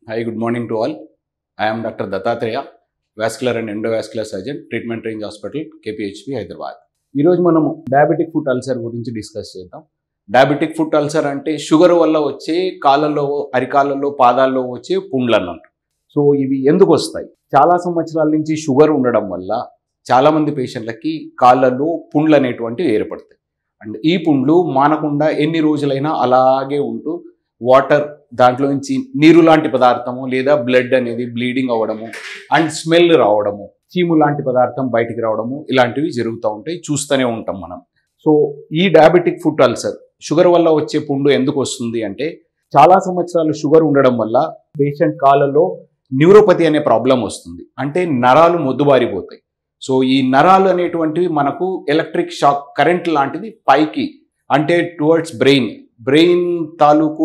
Hi, good morning to all. I am Dr. Dattatreya, vascular and endovascular surgeon, Treatment Range Hospital, KPHP, Hyderabad ఈరోజు మనము diabetic foot ulcer గురించి discuss చేద్దాం diabetic foot ulcer అంటే sugar వల్ల వచ్చే కాళ్ళలో అరికాళ్ళలో పాదాల్లో వచ్చే పుండ్లు అన్నట్టు సో ఇవి ఎందుకు వస్తాయి చాలా సంవత్సరాల నుంచి షుగర్ ఉండడం వల్ల చాలామంది పేషెంట్లకి కాళ్ళలో పుండ్లు అనేటువంటివి ఏర్పడతాయి అండ్ ఈ పుండ్లు మానకుండా ఎన్ని రోజులైనా అలాగే ఉంటూ వాటర్ దాంట్లో నుంచి నీరు లాంటి పదార్థము లేదా బ్లడ్ అనేది బ్లీడింగ్ అవ్వడము అండ్ స్మెల్ రావడము చీము లాంటి పదార్థం బయటికి రావడము ఇలాంటివి జరుగుతూ ఉంటాయి చూస్తూనే ఉంటాం మనం సో ఈ డయాబెటిక్ ఫుట్ అల్సర్ షుగర్ వల్ల వచ్చే పుండు ఎందుకు వస్తుంది అంటే చాలా సంవత్సరాలు షుగర్ ఉండడం వల్ల పేషెంట్ కాళ్ళలో న్యూరోపతి అనే ప్రాబ్లం వస్తుంది అంటే నరాలు మొద్దుబారిపోతాయి సో ఈ నరాలు అనేటువంటివి మనకు ఎలక్ట్రిక్ షాక్ కరెంట్ లాంటిది పైకి అంటే టువర్డ్స్ బ్రెయిన్ బ్రెయిన్ తాలూకు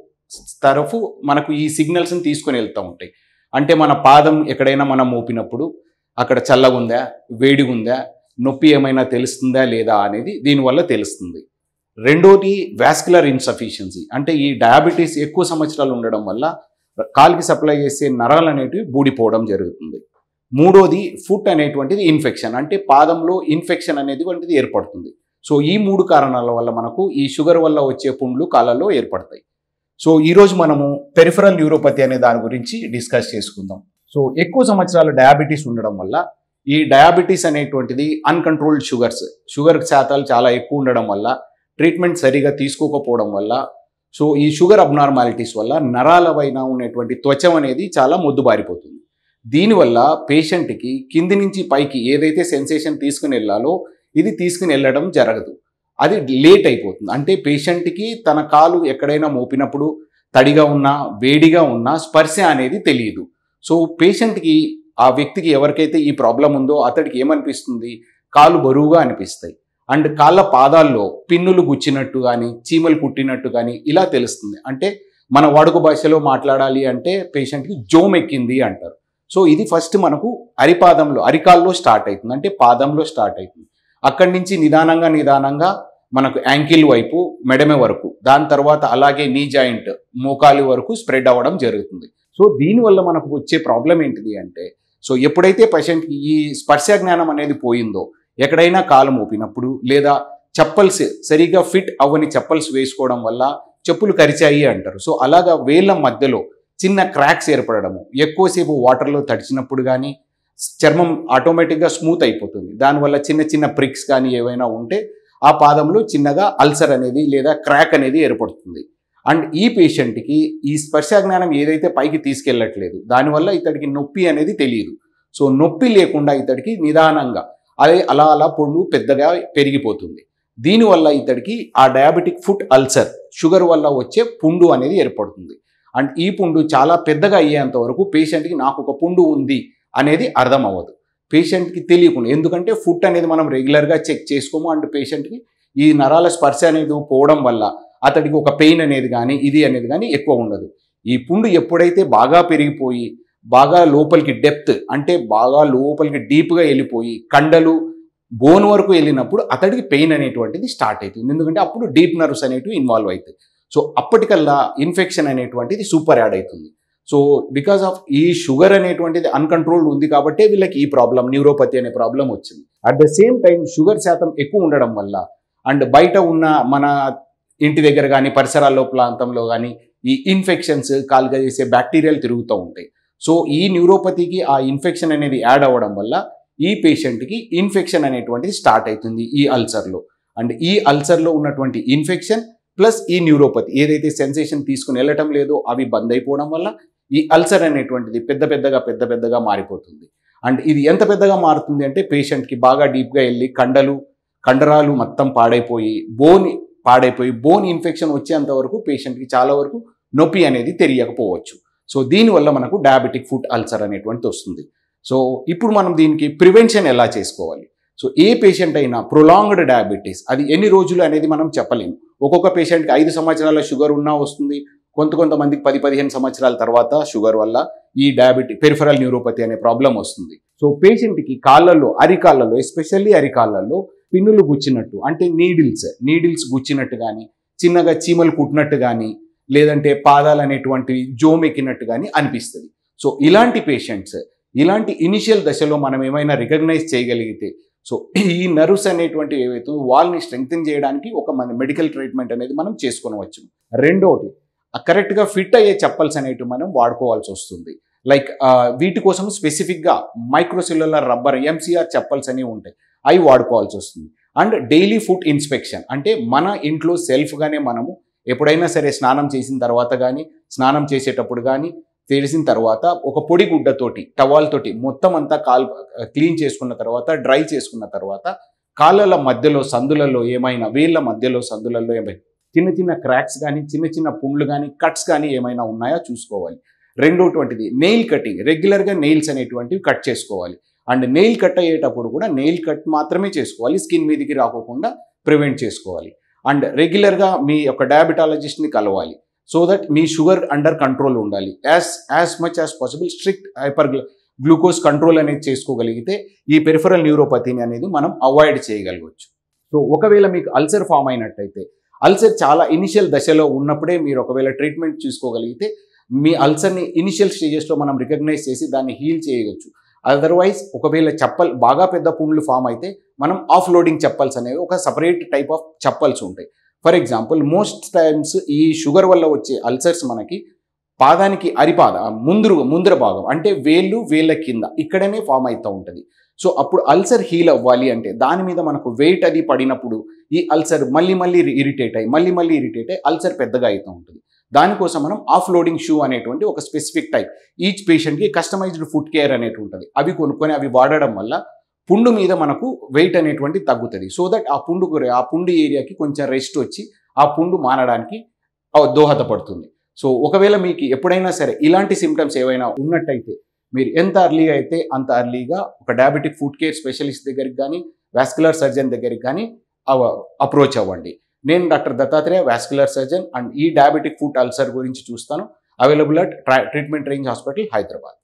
తరఫు మనకు ఈ సిగ్నల్స్ని తీసుకొని వెళ్తూ ఉంటాయి అంటే మన పాదం ఎక్కడైనా మనం మోపినప్పుడు అక్కడ చల్లగా ఉందా వేడిగా ఉందా నొప్పి ఏమైనా తెలుస్తుందా లేదా అనేది దీనివల్ల తెలుస్తుంది రెండోది వాస్కులర్ ఇన్సఫిషియన్సీ అంటే ఈ డయాబెటీస్ ఎక్కువ సంవత్సరాలు ఉండడం వల్ల కాలికి సప్లై చేసే నరాలు అనేటివి బూడిపోవడం జరుగుతుంది మూడోది ఫుట్ అనేటువంటిది ఇన్ఫెక్షన్ అంటే పాదంలో ఇన్ఫెక్షన్ అనేది వంటిది ఏర్పడుతుంది సో ఈ మూడు కారణాల వల్ల మనకు ఈ షుగర్ వల్ల వచ్చే పుండ్లు కాళ్ళలో ఏర్పడతాయి సో ఈరోజు మనము పెరిఫరల్ న్యూరోపతి అనే దాని గురించి డిస్కస్ చేసుకుందాం సో ఎక్కువ సంవత్సరాలు డయాబెటీస్ ఉండడం వల్ల ఈ డయాబెటీస్ అనేటువంటిది అన్కంట్రోల్డ్ షుగర్స్ షుగర్ శాతాలు చాలా ఎక్కువ ఉండడం వల్ల ట్రీట్మెంట్ సరిగా తీసుకోకపోవడం వల్ల సో ఈ షుగర్ అబ్నార్మాలిటీస్ వల్ల నరాల పైన ఉన్నటువంటి త్వచం అనేది చాలా మొద్దుబారిపోతుంది దీనివల్ల పేషెంట్కి కింది నుంచి పైకి ఏదైతే సెన్సేషన్ తీసుకుని వెళ్ళాలో ఇది తీసుకుని వెళ్ళడం జరగదు అది లేట్ అయిపోతుంది అంటే పేషెంట్కి తన కాలు ఎక్కడైనా మోపినప్పుడు తడిగా ఉన్నా వేడిగా ఉన్నా స్పర్శ అనేది తెలియదు సో పేషెంట్కి ఆ వ్యక్తికి ఎవరికైతే ఈ ప్రాబ్లం ఉందో అతడికి ఏమనిపిస్తుంది కాలు బరువుగా అనిపిస్తాయి అండ్ కాళ్ళ పాదాల్లో పిన్నులు గుచ్చినట్టు కానీ చీమలు కుట్టినట్టు కానీ ఇలా తెలుస్తుంది అంటే మన వాడుక భాషలో మాట్లాడాలి అంటే పేషెంట్కి జోమ్ ఎక్కింది అంటారు సో ఇది ఫస్ట్ మనకు అరిపాదంలో అరికాల్లో స్టార్ట్ అవుతుంది అంటే పాదంలో స్టార్ట్ అవుతుంది అక్కడి నుంచి నిదానంగా నిదానంగా మనకు యాంకిల్ వైపు మెడమె వరకు దాని తర్వాత అలాగే నీ జాయింట్ మోకాలి వరకు స్ప్రెడ్ అవ్వడం జరుగుతుంది సో దీనివల్ల మనకు వచ్చే ప్రాబ్లం ఏంటిది అంటే సో ఎప్పుడైతే పేషెంట్కి ఈ స్పర్శ జ్ఞానం అనేది పోయిందో ఎక్కడైనా కాలు మోపినప్పుడు లేదా చెప్పల్స్ సరిగా ఫిట్ అవ్వని చెప్పల్స్ వేసుకోవడం వల్ల చెప్పులు కరిచాయి అంటారు సో అలాగా వేళ్ళ మధ్యలో చిన్న క్రాక్స్ ఏర్పడము ఎక్కువసేపు వాటర్లో తడిచినప్పుడు కానీ చర్మం ఆటోమేటిక్గా స్మూత్ అయిపోతుంది దానివల్ల చిన్న చిన్న ప్రిక్స్ కానీ ఏవైనా ఉంటే ఆ పాదంలో చిన్నగా అల్సర్ అనేది లేదా క్రాక్ అనేది ఏర్పడుతుంది అండ్ ఈ పేషెంట్కి ఈ స్పర్శ జ్ఞానం ఏదైతే పైకి తీసుకెళ్ళట్లేదు దానివల్ల ఇతడికి నొప్పి అనేది తెలియదు సో నొప్పి లేకుండా ఇతడికి నిదానంగా అదే అలా అలా పొండు పెద్దగా పెరిగిపోతుంది దీనివల్ల ఇతడికి ఆ డయాబెటిక్ ఫుట్ అల్సర్ షుగర్ వల్ల వచ్చే పుండు అనేది ఏర్పడుతుంది అండ్ ఈ పుండు చాలా పెద్దగా అయ్యేంత వరకు పేషెంట్కి నాకు ఒక పుండు ఉంది అనేది అర్థం అవ్వదు పేషెంట్కి తెలియకుండా ఎందుకంటే ఫుట్ అనేది మనం రెగ్యులర్గా చెక్ చేసుకోము అండ్ పేషెంట్కి ఈ నరాల స్పర్శ అనేది పోవడం వల్ల అతడికి ఒక పెయిన్ అనేది కానీ ఇది అనేది కానీ ఎక్కువ ఉండదు ఈ పుండు ఎప్పుడైతే బాగా పెరిగిపోయి బాగా లోపలికి డెప్త్ అంటే బాగా లోపలికి డీప్గా వెళ్ళిపోయి కండలు బోన్ వరకు వెళ్ళినప్పుడు అతడికి పెయిన్ అనేటువంటిది స్టార్ట్ అవుతుంది ఎందుకంటే అప్పుడు డీప్ నర్వ్స్ అనేటివి ఇన్వాల్వ్ అవుతాయి సో అప్పటికల్లా ఇన్ఫెక్షన్ అనేటువంటిది సూపర్ యాడ్ అవుతుంది సో బికాస్ ఆఫ్ ఈ షుగర్ అనేటువంటిది అన్కంట్రోల్డ్ ఉంది కాబట్టి వీళ్ళకి ఈ ప్రాబ్లం న్యూరోపతి అనే ప్రాబ్లం వచ్చింది at the same time sugar శాతం ఎక్కువ ఉండడం వల్ల అండ్ బయట ఉన్న మన ఇంటి దగ్గర కానీ పరిసరాల్లో ప్రాంతంలో కానీ ఈ ఇన్ఫెక్షన్స్ కాలుగా చేసే బ్యాక్టీరియాలు తిరుగుతూ ఉంటాయి సో ఈ న్యూరోపతికి ఆ ఇన్ఫెక్షన్ అనేది యాడ్ అవ్వడం వల్ల ఈ పేషెంట్కి ఇన్ఫెక్షన్ అనేటువంటిది స్టార్ట్ అవుతుంది ఈ అల్సర్లో అండ్ ఈ అల్సర్లో ఉన్నటువంటి ఇన్ఫెక్షన్ ప్లస్ ఈ న్యూరోపతి ఏదైతే సెన్సేషన్ తీసుకుని వెళ్ళటం లేదో అవి బంద్ అయిపోవడం వల్ల ఈ అల్సర్ అనేటువంటిది పెద్ద పెద్దగా పెద్ద పెద్దగా మారిపోతుంది అండ్ ఇది ఎంత పెద్దగా మారుతుంది అంటే పేషెంట్కి బాగా డీప్గా వెళ్ళి కండలు కండరాలు మొత్తం పాడైపోయి బోన్ పాడైపోయి బోన్ ఇన్ఫెక్షన్ వచ్చేంత వరకు పేషెంట్కి చాలా వరకు నొప్పి అనేది తెలియకపోవచ్చు సో దీనివల్ల మనకు డయాబెటిక్ ఫుట్ అల్సర్ అనేటువంటిది వస్తుంది సో ఇప్పుడు మనం దీనికి ప్రివెన్షన్ ఎలా చేసుకోవాలి సో ఏ పేషెంట్ అయినా ప్రొలాంగ్డ్ డయాబెటీస్ అది ఎన్ని రోజులు అనేది మనం చెప్పలేము ఒక్కొక్క పేషెంట్కి ఐదు సంవత్సరాల షుగర్ ఉన్నా వస్తుంది కొంత కొంతమందికి పది పదిహేను సంవత్సరాల తర్వాత షుగర్ వల్ల ఈ డయాబెటీ పెరిఫరల్ న్యూరోపతి అనే ప్రాబ్లం వస్తుంది సో పేషెంట్కి కాళ్ళల్లో అరికాళ్ళలో ఎస్పెషల్లీ అరికాళ్ళల్లో పిన్నులు గుచ్చినట్టు అంటే నీడిల్స్ నీడిల్స్ గుచ్చినట్టు కానీ చిన్నగా చీమలు కుట్టినట్టు కానీ లేదంటే పాదాలు అనేటువంటివి జోమ్ ఎక్కినట్టు కానీ అనిపిస్తుంది సో ఇలాంటి పేషెంట్స్ ఇలాంటి ఇనిషియల్ దశలో మనం ఏమైనా రికగ్నైజ్ చేయగలిగితే సో ఈ నర్వ్స్ అనేటువంటి ఏవైతే వాళ్ళని స్ట్రెంగ్తన్ చేయడానికి ఒక మన మెడికల్ ట్రీట్మెంట్ అనేది మనం చేసుకొనవచ్చు రెండోటి కరెక్ట్గా ఫిట్ అయ్యే చెప్పల్స్ అనేటివి మనం వాడుకోవాల్సి వస్తుంది లైక్ వీటి కోసం స్పెసిఫిక్గా మైక్రోసిల్యులర్ రబ్బర్ ఎంసీఆర్ చెప్పల్స్ అనేవి ఉంటాయి అవి వాడుకోవాల్సి వస్తుంది అండ్ డైలీ ఫుడ్ ఇన్స్పెక్షన్ అంటే మన ఇంట్లో సెల్ఫ్గానే మనము ఎప్పుడైనా సరే స్నానం చేసిన తర్వాత కానీ స్నానం చేసేటప్పుడు కానీ తెలిసిన తర్వాత ఒక పొడి గుడ్డతోటి టవాల్ తోటి మొత్తం అంతా కాల్ క్లీన్ చేసుకున్న తర్వాత డ్రై చేసుకున్న తర్వాత కాళ్ళల మధ్యలో సందులలో ఏమైనా వేళ్ళ మధ్యలో సందులలో ఏమైనా చిన్న చిన్న క్రాక్స్ కానీ చిన్న చిన్న పుండ్లు కానీ కట్స్ కానీ ఏమైనా ఉన్నాయా చూసుకోవాలి రెండోటువంటిది నెయిల్ కటింగ్ రెగ్యులర్గా నెయిల్స్ అనేటువంటివి కట్ చేసుకోవాలి అండ్ నెయిల్ కట్ అయ్యేటప్పుడు కూడా నెయిల్ కట్ మాత్రమే చేసుకోవాలి స్కిన్ మీదకి రాకోకుండా ప్రివెంట్ చేసుకోవాలి అండ్ రెగ్యులర్గా మీ యొక్క డయాబెటాలజిస్ట్ని కలవాలి సో దట్ మీ షుగర్ అండర్ కంట్రోల్ ఉండాలి as as much as possible strict hyper glucose control అనేది చేసుకోగలిగితే ఈ పెరిఫరల్ న్యూరోపతిని అనేది మనం అవాయిడ్ చేయగలగవచ్చు సో ఒకవేళ మీకు అల్సర్ ఫామ్ అయినట్టయితే అల్సర్ చాలా ఇనిషియల్ దశలో ఉన్నప్పుడే మీరు ఒకవేళ ట్రీట్మెంట్ చూసుకోగలిగితే మీ అల్సర్ని ఇనిషియల్ స్టేజెస్లో మనం రికగ్నైజ్ చేసి దాన్ని హీల్ చేయవచ్చు అదర్వైజ్ ఒకవేళ చెప్పల్ బాగా పెద్ద పుండ్లు ఫామ్ అయితే మనం ఆఫ్ లోడింగ్ చెప్పల్స్ అనేవి ఒక సపరేట్ టైప్ ఆఫ్ చెప్పల్స్ ఉంటాయి ఫర్ ఎగ్జాంపుల్ మోస్ట్ టైమ్స్ ఈ షుగర్ వల్ల వచ్చే అల్సర్స్ మనకి పాదానికి అరిపాద ముందు ముందర భాగం అంటే వేళ్ళు వేళ్ళ కింద ఇక్కడనే ఫామ్ అవుతూ ఉంటుంది సో అప్పుడు అల్సర్ హీల్ అవ్వాలి అంటే దాని మీద మనకు వెయిట్ అది పడినప్పుడు ఈ అల్సర్ మళ్ళీ మళ్ళీ ఇరిటేట్ అయ్యి మళ్ళీ మళ్ళీ ఇరిటేట్ అయ్యి అల్సర్ పెద్దగా అవుతూ ఉంటుంది దానికోసం మనం ఆఫ్ లోడింగ్ షూ అనేటువంటి ఒక స్పెసిఫిక్ టైప్ ఈచ్ పేషెంట్కి కస్టమైజ్డ్ ఫుడ్ కేర్ అనేటి ఉంటుంది అవి కొనుక్కొని అవి వాడడం వల్ల పుండు మీద మనకు వెయిట్ అనేటువంటి తగ్గుతుంది సో దట్ ఆ పుండు గురి- ఆ పుండు ఏరియాకి కొంచెం రెస్ట్ వచ్చి ఆ పుండు మానడానికి ఆ దోహదపడుతుంది సో ఒకవేళ మీకు ఎప్పుడైనా సరే ఇలాంటి సిమ్టమ్స్ ఏవైనా ఉన్నట్టయితే మీరు ఎంత అర్లీగా అయితే అంత అర్లీగా ఒక డయాబెటిక్ ఫుడ్ కేర్ స్పెషలిస్ట్ దగ్గరికి కానీ వాస్కులర్ సర్జన్ దగ్గరికి కానీ అప్రోచ్ అవ్వండి నేను doctor Dattatreya vascular surgeon and ఈ డయాబెటిక్ ఫుడ్ అల్సర్ గురించి చూస్తాను available at treatment range hospital Hyderabad